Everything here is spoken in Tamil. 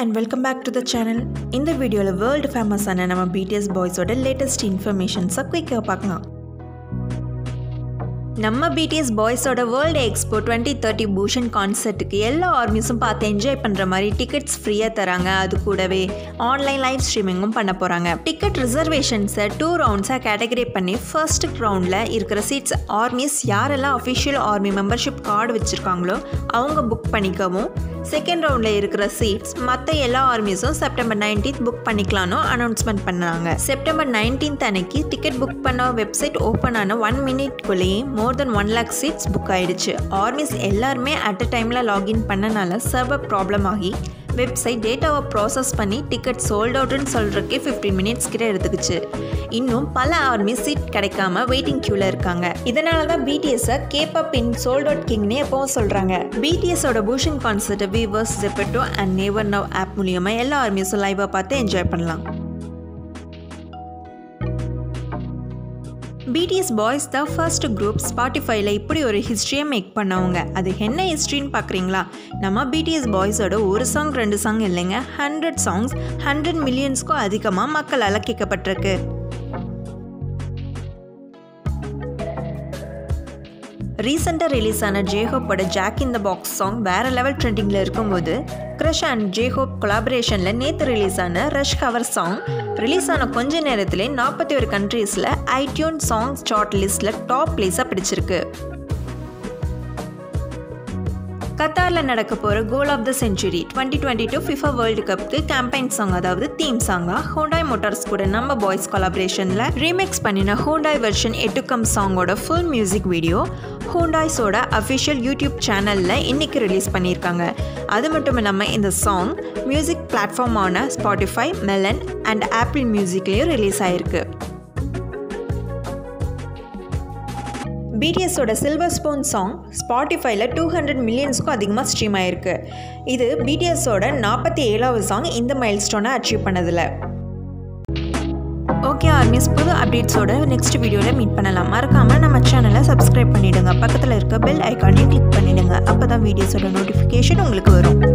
and welcome back to the channel இந்த வீடியோவில் வேர்ல்டு ஃபேமஸான நம்ம பிடிஎஸ் பாய்ஸோட லேட்டஸ்ட் இன்ஃபர்மேஷன்ஸை குயிக்காக பார்க்கலாம் நம்ம பிடிஎஸ் பாய்ஸோட world expo twenty thirty Busan கான்சர்ட்டுக்கு எல்லா ஆர்மிஸும் பார்த்து என்ஜாய் பண்ணுற மாதிரி டிக்கெட்ஸ் ஃப்ரீயாக தராங்க அது கூடவே ஆன்லைன் லைவ் ஸ்ட்ரீமிங்கும் பண்ண போகிறாங்க டிக்கெட் ரிசர்வேஷன்ஸை டூ ரவுண்ட்ஸாக கேட்டகரி பண்ணி ஃபர்ஸ்ட் ரவுண்டில் இருக்கிற சீட்ஸ் ஆர்மிஸ் யாரெல்லாம் அஃபிஷியல் ஆர்மி மெம்பர்ஷிப் கார்டு வச்சுருக்காங்களோ அவங்க புக் பண்ணிக்கவும் செகண்ட் ரவுண்டில் இருக்கிற சீட்ஸ் மற்ற எல்லா ஆர்மிஸும் செப்டம்பர் நைன்டீன்த் புக் பண்ணிக்கலாம்னு அனௌன்ஸ்மெண்ட் பண்ணாங்க செப்டம்பர் நைன்டீன்த் அன்னைக்கு டிக்கெட் புக் பண்ண வெப்சைட் ஓப்பன் ஆன ஒன் மினிட்குள்ளேயே more than one lakh seats book ஆயிடுச்சு ஆர்மிஸ் எல்லாருமே அட் அ டைமில் லாகின் பண்ணனால சர்வர் ப்ராப்ளம் ஆகி வெப்சைட் டேட்டாவை ப்ராசஸ் பண்ணி டிக்கெட் சோல்ட் அவுட்னு சொல்கிறக்கே ஃபிஃப்டீன் மினிட்ஸ் கிட்ட எடுத்துக்கிச்சு இன்னும் பல ஆர்மி சீட் கிடைக்காம வெயிட்டிங் க்யூவில் இருக்காங்க இதனால தான் பிடிஎஸை கேப்பப் இன் சோல்ட் அவுட் கிங்னே எப்பவும் சொல்கிறாங்க பிடிஎஸோட பூஷன் கான்சர்ட்டை Weverse Zepeto and Naver now app மூலியமாக எல்லா ஆர்மிஸும் லைவாக பார்த்து என்ஜாய் பண்ணலாம் பிடிஎஸ் பாய்ஸ் தான் ஃபர்ஸ்ட் குரூப் ஸ்பாட்டிஃபைல இப்படி ஒரு ஹிஸ்ட்ரியை மேக் பண்ணவங்க அது என்ன ஹிஸ்ட்ரின்னு பார்க்குறீங்களா நம்ம பிடிஎஸ் பாய்ஸோட ஒரு சாங் ரெண்டு சாங் இல்லைங்க ஹண்ட்ரட் சாங்ஸ் ஹண்ட்ரட் மில்லியன்ஸ்க்கும் அதிகமாக மக்களால் கேட்கப்பட்டிருக்கு ரீசெண்டாக ரிலீஸ் ஆன ஜேஹோப்போட jack in the box song வேற லெவல் ட்ரெண்டிங்கில் இருக்கும்போது க்ரஷ் அண்ட் ஜேஹோப் கொலாபரேஷனில் நேற்று ரிலீஸ் ஆன ரஷ் கவர் சாங் ரிலீஸ் ஆன கொஞ்ச நேரத்திலே நாற்பத்தி ஒரு கண்ட்ரீஸில் ஐடியூன் சாங்ஸ் சார்ட் லிஸ்ட்டில் டாப் பிளேஸாக பிடிச்சிருக்கு கத்தாரில் நடக்க போகிற goal of the century twenty twenty two FIFA world கப்புக்கு கேம்பெயின் சாங் அதாவது தீம் சாங்காக ஹோண்டாய் மோட்டார்ஸ் கூட நம்ம பாய்ஸ் கொலாபரேஷனில் ரீமேக்ஸ் பண்ணின ஹோண்டாய் வெர்ஷன் எட்டுக்கம் சாங்கோட ஃபுல் மியூசிக் வீடியோ ஹோண்டாய்ஸோட அஃபிஷியல் யூடியூப் சேனலில் இன்றைக்கி ரிலீஸ் பண்ணியிருக்காங்க அது மட்டும் இல்லாமல் இந்த சாங் மியூசிக் பிளாட்ஃபார்மான ஸ்பாட்டிஃபை மெலன் அண்ட் ஆப்பிள் மியூசிக்லேயும் ரிலீஸ் ஆயிருக்கு பிடிஎஸோட silver spoon song ஸ்பாட்டிஃபைல two hundred மில்லியன்ஸ்க்கும் அதிகமாக ஸ்ட்ரீம் ஆயிருக்கு இது பிடிஎஸோட நாற்பத்தி ஏழாவது சாங் இந்த மைல் ஸ்டோனை அச்சீவ் பண்ணதில் ஓகே ஆர்மிஸ் புது அப்டேட்ஸோட நெக்ஸ்ட் வீடியோவில் மீட் பண்ணலாம் மறக்காமல் நம்ம சேனலை சப்ஸ்கிரைப் பண்ணிவிடுங்க பக்கத்தில் இருக்க பெல் ஐக்கானையும் கிளிக் பண்ணிவிடுங்க அப்போ தான் வீடியோஸோட நோட்டிஃபிகேஷன் உங்களுக்கு வரும்